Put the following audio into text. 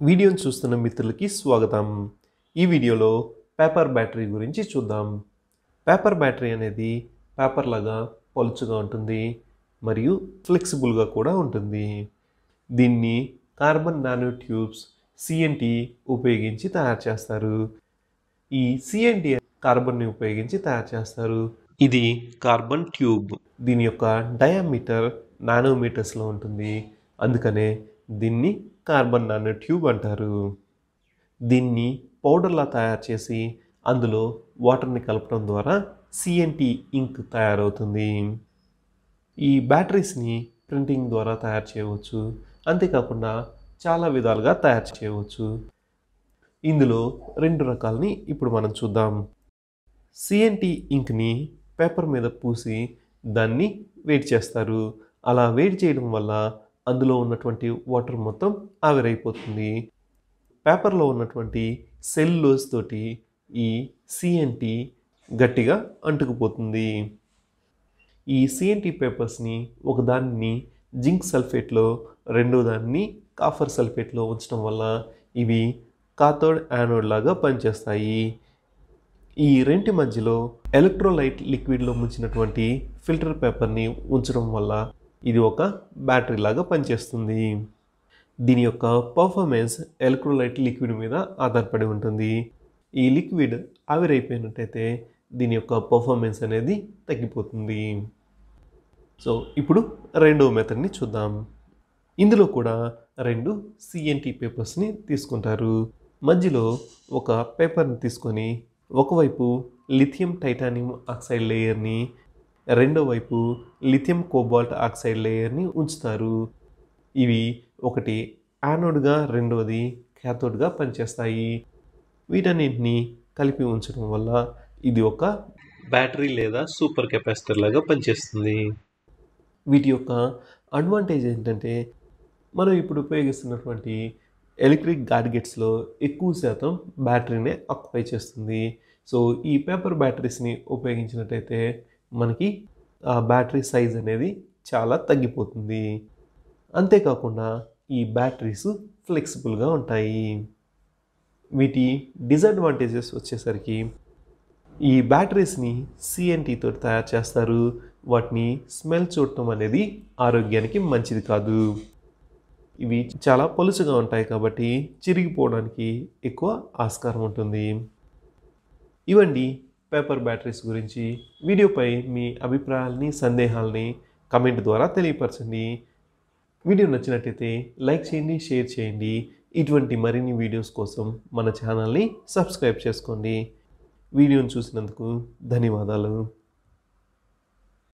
వీడియోని చూస్తున్న మిత్రులకి స్వాగతం ఈ వీడియోలో పేపర్ బ్యాటరీ గురించి చూద్దాం పేపర్ బ్యాటరీ అనేది పేపర్ లాగా పలుచుగా ఉంటుంది మరియు ఫ్లెక్సిబుల్గా కూడా ఉంటుంది దీన్ని కార్బన్ నానో ట్యూబ్స్ సిఎన్టీ ఉపయోగించి తయారు చేస్తారు ఈ సిఎన్టీ కార్బన్ని ఉపయోగించి తయారు చేస్తారు ఇది కార్బన్ ట్యూబ్ దీని యొక్క డయామీటర్ నానోమీటర్స్లో ఉంటుంది అందుకనే దీన్ని కార్బన్ నానో ట్యూబ్ అంటారు దీన్ని పౌడర్లా తయారు చేసి అందులో వాటర్ని కలపడం ద్వారా సిఎన్టీ ఇంక్ తయారవుతుంది ఈ బ్యాటరీస్ని ప్రింటింగ్ ద్వారా తయారు చేయవచ్చు అంతేకాకుండా చాలా విధాలుగా తయారు చేయవచ్చు ఇందులో రెండు రకాలని ఇప్పుడు మనం చూద్దాం సిఎన్టీ ఇంక్ని పేపర్ మీద పూసి దాన్ని వేడి చేస్తారు అలా వేడి చేయడం వల్ల అందులో ఉన్నటువంటి వాటర్ మొత్తం ఆవిరైపోతుంది పేపర్లో ఉన్నటువంటి సెల్లోస్ తోటి ఈ సిఎన్టీ గట్టిగా అంటుకుపోతుంది ఈ సిఎన్టీ పేపర్స్ని ఒకదాన్ని జింక్ సల్ఫేట్లో రెండో దాన్ని కాఫర్ సల్ఫేట్లో ఉంచడం వల్ల ఇవి కాథోడ్ యానోడ్ లాగా పనిచేస్తాయి ఈ రెంటి మధ్యలో ఎలక్ట్రోలైట్ లిక్విడ్లో ముంచినటువంటి ఫిల్టర్ పేపర్ని ఉంచడం వల్ల ఇది ఒక బ్యాటరీ లాగా పనిచేస్తుంది దీని యొక్క పర్ఫార్మెన్స్ ఎలక్ట్రోలైట్ లిక్విడ్ మీద ఆధారపడి ఉంటుంది ఈ లిక్విడ్ ఆవిరైపోయినట్టయితే దీని యొక్క పర్ఫార్మెన్స్ అనేది తగ్గిపోతుంది సో ఇప్పుడు రెండవ మెథడ్ని చూద్దాం ఇందులో కూడా రెండు సిఎన్టీ పేపర్స్ని తీసుకుంటారు మధ్యలో ఒక పేపర్ని తీసుకొని ఒకవైపు లిథియం టైటానియం ఆక్సైడ్ లేయర్ని రెండో వైపు లిథియం కోబాల్ట్ ఆక్సైడ్ లేయర్ని ఉంచుతారు ఇవి ఒకటి యానోడ్గా రెండవది క్యాథోడ్గా పనిచేస్తాయి వీటన్నింటినీ కలిపి ఉంచడం వల్ల ఇది ఒక బ్యాటరీ లేదా సూపర్ కెపాసిటర్ లాగా పనిచేస్తుంది వీటి యొక్క అడ్వాంటేజ్ ఏంటంటే మనం ఇప్పుడు ఉపయోగిస్తున్నటువంటి ఎలక్ట్రిక్ గాడ్గెట్స్లో ఎక్కువ శాతం బ్యాటరీనే ఆక్యుపై చేస్తుంది సో ఈ పేపర్ బ్యాటరీస్ని ఉపయోగించినట్టయితే మనకి ఆ బ్యాటరీ సైజ్ అనేది చాలా తగ్గిపోతుంది అంతేకాకుండా ఈ బ్యాటరీస్ ఫ్లెక్సిబుల్గా ఉంటాయి వీటి డిసడ్వాంటేజెస్ వచ్చేసరికి ఈ బ్యాటరీస్ని సిఎన్టీతో తయారు చేస్తారు వాటిని స్మెల్ చూడటం అనేది ఆరోగ్యానికి మంచిది కాదు ఇవి చాలా పలుచగా ఉంటాయి కాబట్టి చిరిగిపోవడానికి ఎక్కువ ఆస్కారం ఉంటుంది ఇవండి పేపర్ బ్యాటరీస్ గురించి వీడియోపై మీ అభిప్రాయాల్ని సందేహాలని కమెంట్ ద్వారా తెలియపరచండి వీడియో నచ్చినట్టయితే లైక్ చేయండి షేర్ చేయండి ఇటువంటి మరిన్ని వీడియోస్ కోసం మన ఛానల్ని సబ్స్క్రైబ్ చేసుకోండి వీడియోని చూసినందుకు ధన్యవాదాలు